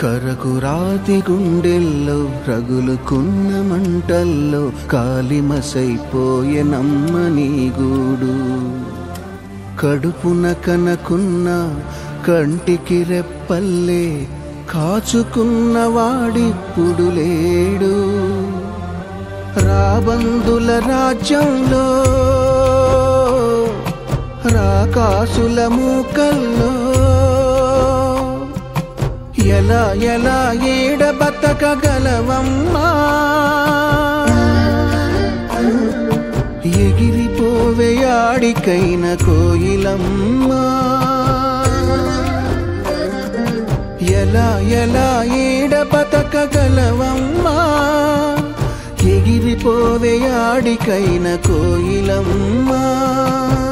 కరకు రాతి గుండెల్లో రగులుకున్న మంటల్లో కాలిమసైపోయే నమ్మని గూడు కడుపున కనకున్న కంటికి రెప్పల్లే కాచుకున్న వాడిప్పుడు లేడు రాబందుల రాజ్యంలో రాకాసుల మూకల్లో ఎలా ఎలా ఏడ బతకగలవమ్మా ఎగిరిపోవే ఆడికైన కోయిలమ్మా ఎలా ఎలా ఏడ బతకగలవమ్మా ఎగిరిపోవే ఆడికైన కోయిలమ్మా